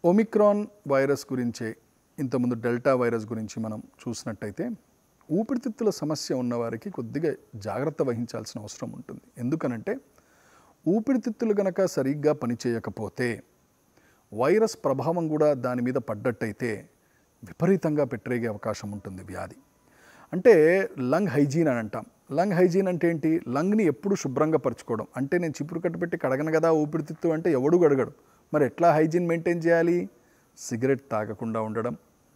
Omicron virus గురించే ఇంతకుముందు delta virus గురించి మనం చూసినట్టయితే ఊపిరితిత్తుల సమస్య ఉన్నవారికి కొద్దిగా జాగ్రత్త వహించాల్సిన అవసరం ఉంటుంది ఎందుకనంటే ఊపిరితిత్తులు గనక సరిగ్గా పనిచేయకపోతే వైరస్ ప్రభావం కూడా దాని మీద పడ్డట్టయితే విపరీతంగా పెట్టరేగే అవకాశం ఉంటుంది వ్యాధి అంటే లంగ్ హైజీన్ అని అంటాం లంగ్ హైజీన్ అంటే ఏంటి లంగ్ని ఎప్పుడు శుభ్రంగా పరుచుకోవడం అంటే నేను చిపురు కట్టు పెట్టి కడగను కదా ఊపిరితిత్తు అంటే ఎవడు గడగడు మరి ఎట్లా హైజీన్ మెయింటైన్ చేయాలి సిగరెట్ తాగకుండా ఉండడం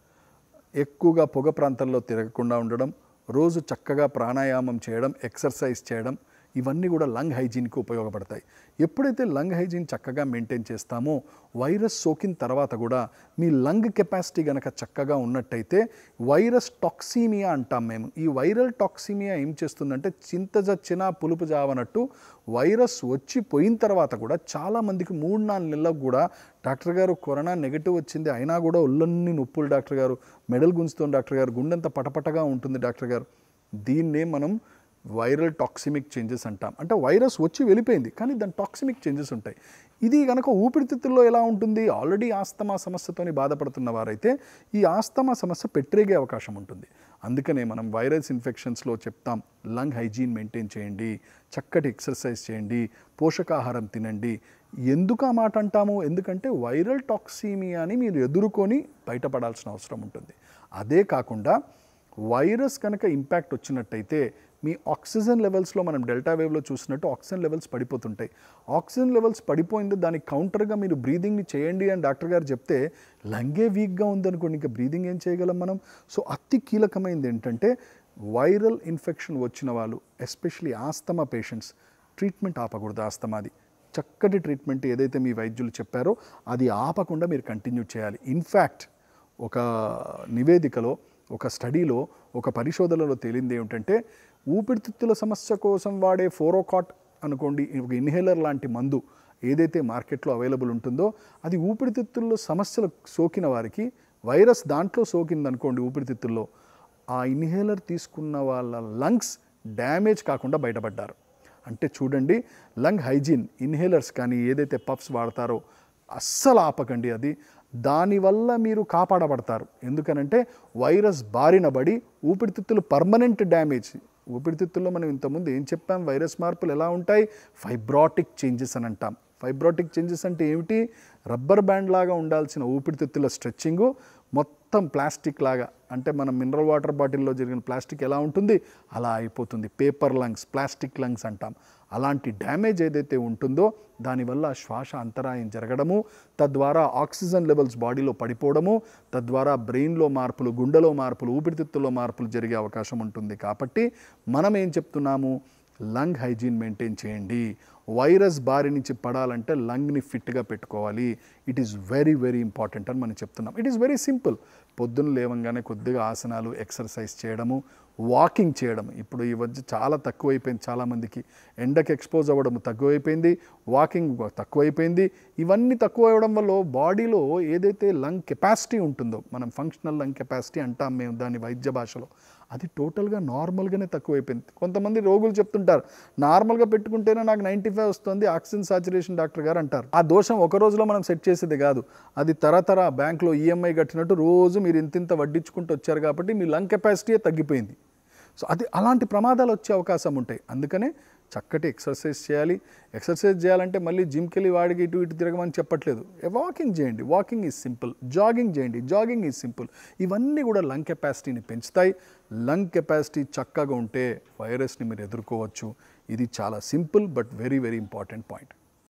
ఎక్కువగా పొగ ప్రాంతంలో తిరగకుండా ఉండడం రోజు చక్కగా ప్రాణాయామం చేయడం ఎక్సర్సైజ్ చేయడం ఇవన్నీ కూడా లంగ్ హైజీన్కి ఉపయోగపడతాయి ఎప్పుడైతే లంగ్ హైజీన్ చక్కగా మెయింటైన్ చేస్తామో వైరస్ సోకిన తర్వాత కూడా మీ లంగ్ కెపాసిటీ గనక చక్కగా ఉన్నట్టయితే వైరస్ టాక్సీమియా అంటాం మేము ఈ వైరల్ టాక్సీమియా ఏం చేస్తుందంటే చింత చచ్చిన పులుపు జావనట్టు వైరస్ వచ్చి పోయిన తర్వాత కూడా చాలామందికి మూడు నాలుగు నెలలకు కూడా డాక్టర్ గారు కరోనా నెగిటివ్ వచ్చింది అయినా కూడా ఒళ్ళన్ని నొప్పులు డాక్టర్ గారు మెడల్ గుంజుతుంది డాక్టర్ గారు గుండెంత పటపటగా ఉంటుంది డాక్టర్ గారు దీన్నే మనం వైరల్ టాక్సిమిక్ చేంజెస్ అంటాం అంటే వైరస్ వచ్చి వెళ్ళిపోయింది కానీ దాని టాక్సిమిక్ చేంజెస్ ఉంటాయి ఇది కనుక ఊపిరితిత్తుల్లో ఎలా ఉంటుంది ఆల్రెడీ ఆస్తమా సమస్యతోని బాధపడుతున్న వారైతే ఈ ఆస్తమా సమస్య పెట్టరేగే అవకాశం ఉంటుంది అందుకనే మనం వైరస్ ఇన్ఫెక్షన్స్లో చెప్తాం లంగ్ హైజీన్ మెయింటైన్ చేయండి చక్కటి ఎక్సర్సైజ్ చేయండి పోషకాహారం తినండి ఎందుకు ఆ మాట అంటాము ఎందుకంటే వైరల్ టాక్సీమియాని మీరు ఎదుర్కొని బయటపడాల్సిన అవసరం ఉంటుంది అదే కాకుండా వైరస్ కనుక ఇంపాక్ట్ వచ్చినట్టయితే మీ ఆక్సిజన్ లెవెల్స్లో మనం డెల్టా వేవ్లో చూసినట్టు ఆక్సిజన్ లెవెల్స్ పడిపోతుంటాయి ఆక్సిజన్ లెవెల్స్ పడిపోయింది దానికి కౌంటర్గా మీరు బ్రీదింగ్ని చేయండి అని డాక్టర్ గారు చెప్తే లంగే వీక్గా ఉందనుకోండి ఇంకా బ్రీదింగ్ ఏం చేయగలం మనం సో అతి కీలకమైనది ఏంటంటే వైరల్ ఇన్ఫెక్షన్ వచ్చిన వాళ్ళు ఎస్పెషలీ ఆస్తమా పేషెంట్స్ ట్రీట్మెంట్ ఆపకూడదు ఆస్తమాది చక్కటి ట్రీట్మెంట్ ఏదైతే మీ వైద్యులు చెప్పారో అది ఆపకుండా మీరు కంటిన్యూ చేయాలి ఇన్ఫ్యాక్ట్ ఒక నివేదికలో ఒక స్టడీలో ఒక పరిశోధనలో తేలింది ఏమిటంటే ఊపిరితిత్తుల సమస్య కోసం వాడే ఫోరోకాట్ అనుకోండి ఒక ఇన్హేలర్ లాంటి మందు ఏదైతే మార్కెట్లో అవైలబుల్ ఉంటుందో అది ఊపిరితిత్తుల్లో సమస్యలు సోకిన వారికి వైరస్ దాంట్లో సోకింది అనుకోండి ఊపిరితిత్తుల్లో ఆ ఇన్హేలర్ తీసుకున్న వాళ్ళ లంగ్స్ డ్యామేజ్ కాకుండా బయటపడ్డారు అంటే చూడండి లంగ్ హైజీన్ ఇన్హేలర్స్ కానీ ఏదైతే పఫ్స్ వాడతారో అస్సలు ఆపకండి అది దానివల్ల మీరు కాపాడబడతారు ఎందుకనంటే వైరస్ బారిన పడి ఊపిరితిత్తులు పర్మనెంట్ డ్యామేజ్ ఊపిరితిత్తుల్లో మనం ఇంతకుముందు ఏం చెప్పాం వైరస్ మార్పులు ఎలా ఉంటాయి ఫైబ్రాటిక్ చేంజెస్ అని అంటాం ఫైబ్రాటిక్ చేంజెస్ అంటే ఏమిటి రబ్బర్ బ్యాండ్ లాగా ఉండాల్సిన ఊపిరితిత్తుల స్ట్రెచ్చింగు మొత్తం ప్లాస్టిక్ లాగా అంటే మనం మినరల్ వాటర్ బాటిల్లో జరిగిన ప్లాస్టిక్ ఎలా ఉంటుంది అలా అయిపోతుంది పేపర్ లంగ్స్ ప్లాస్టిక్ లంగ్స్ అంటాం అలాంటి డ్యామేజ్ ఏదైతే ఉంటుందో దానివల్ల శ్వాస అంతరాయం జరగడము తద్వారా ఆక్సిజన్ లెవెల్స్ బాడీలో పడిపోవడము తద్వారా బ్రెయిన్లో మార్పులు గుండెలో మార్పులు ఊపిరితిత్తుల్లో మార్పులు జరిగే అవకాశం ఉంటుంది కాబట్టి మనం ఏం చెప్తున్నాము లంగ్ హైజీన్ మెయింటైన్ చేయండి వైరస్ బారి నుంచి పడాలంటే లంగ్ని ఫిట్గా పెట్టుకోవాలి it is very very important అని మనం చెప్తున్నాం ఇట్ ఈస్ వెరీ సింపుల్ పొద్దున్న లేవంగానే కొద్దిగా ఆసనాలు ఎక్సర్సైజ్ చేయడము వాకింగ్ చేయడం ఇప్పుడు ఈ మధ్య చాలా తక్కువైపోయింది చాలామందికి ఎండకి ఎక్స్పోజ్ అవ్వడం తక్కువైపోయింది వాకింగ్ తక్కువైపోయింది ఇవన్నీ తక్కువ అవ్వడం వల్ల బాడీలో ఏదైతే లంగ్ కెపాసిటీ ఉంటుందో మనం ఫంక్షనల్ లంగ్ కెపాసిటీ అంటాం మేము దాని వైద్య భాషలో అది టోటల్గా నార్మల్గానే తక్కువైపోయింది కొంతమంది రోగులు చెప్తుంటారు నార్మల్గా పెట్టుకుంటేనే నాకు నైంటీ ఫైవ్ వస్తుంది ఆక్సిజన్ సాచురేషన్ డాక్టర్ గారు అంటారు ఆ దోషం ఒక రోజులో మనం సెట్ చేసేది కాదు అది తరతర బ్యాంక్లో ఈఎంఐ కట్టినట్టు రోజు మీరు ఇంతింత వడ్డించుకుంటూ వచ్చారు కాబట్టి మీ లంగ్ కెపాసిటీయే తగ్గిపోయింది సో అది అలాంటి ప్రమాదాలు వచ్చే అవకాశం ఉంటాయి అందుకనే చక్కటి ఎక్సర్సైజ్ చేయాలి ఎక్సర్సైజ్ చేయాలంటే మళ్ళీ జిమ్కి వెళ్ళి వాడికి ఇటు ఇటు తిరగమని చెప్పట్లేదు వాకింగ్ చేయండి వాకింగ్ ఈజ్ సింపుల్ జాగింగ్ చేయండి జాగింగ్ ఈజ్ సింపుల్ ఇవన్నీ కూడా లంగ్ కెపాసిటీని పెంచుతాయి లంగ్ కెపాసిటీ చక్కగా ఉంటే వైరస్ని మీరు ఎదుర్కోవచ్చు ఇది చాలా simple but very very important point